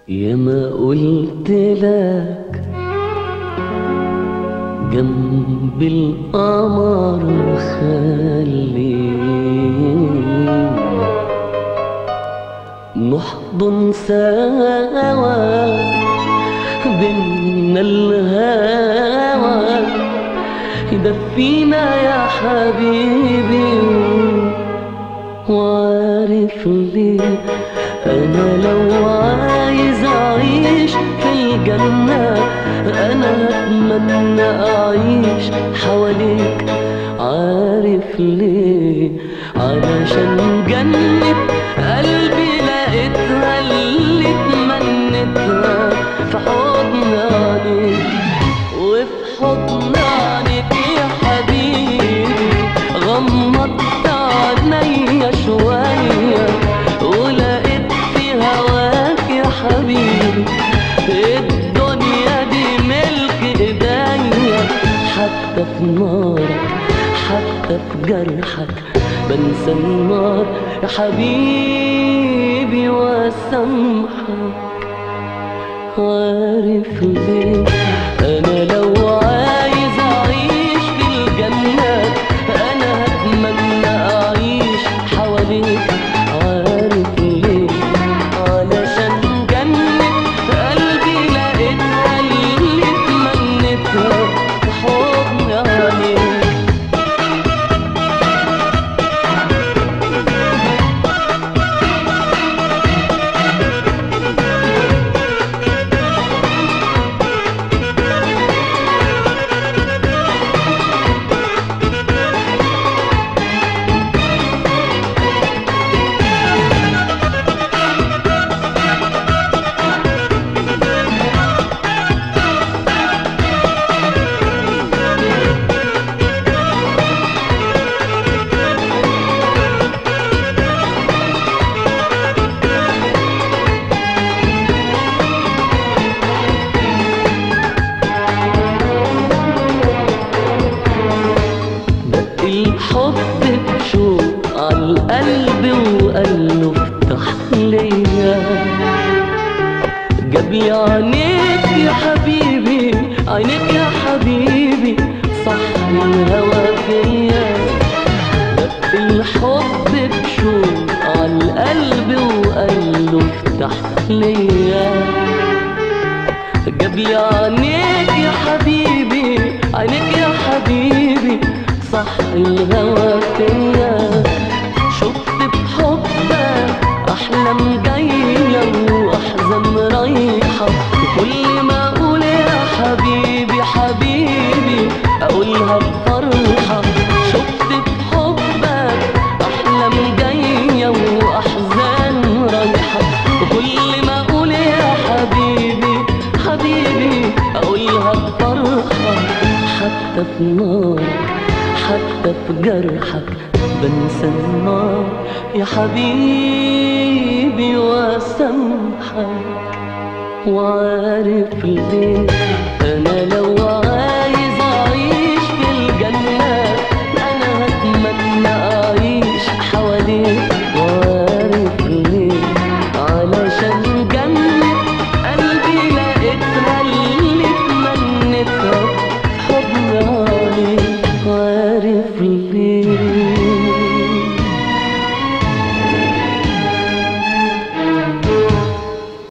يا ما قلت لك جنب القمر خليك نحضن سوا بينا الهوى يدفينا يا حبيبي وعارف ليه انا لو عايز اعيش في الجنة انا اتمنى اعيش حواليك عارف ليه علشان جنة قلبي لقيتها اللي اتمنيتها في حضن عليك وفي حضن عليك يا حبيبي غمضت عينيا شوية ولقيت في هواك يا حبيبي الدنيا دي ملك ايديا حتى في نارك حتى في جرحك بنسى النار يا حبيبي واسامحك عارف ليه انا لو عايز اعيش في الجنة انا هتمنى اعيش حواليك عارف ليه علشان جنة قلبي لقيتها اللي اتمنيتها في حضن عليك الحب بشوق عالقلب وقال له افتح ليا جاب لي عينيك يا حبيبي عينيك يا حبيبي صح الهوى فيا دق الحب بشوق عالقلب وقال له افتح ليا جاب لي عينيك يا حبيبي عينيك يا حبيبي صح الهوى فيا شفت بحبك احلام جايه واحزان رايحه وكل ما اقول يا حبيبي حبيبي اقولها بفرحه شفت بحبك احلام جايه واحزان رايحه وكل ما اقول يا حبيبي حبيبي اقولها بفرحه حتى في نارك حتى في جرحك بنسى النار يا حبيبي واسامحك وعارف ليه انا لو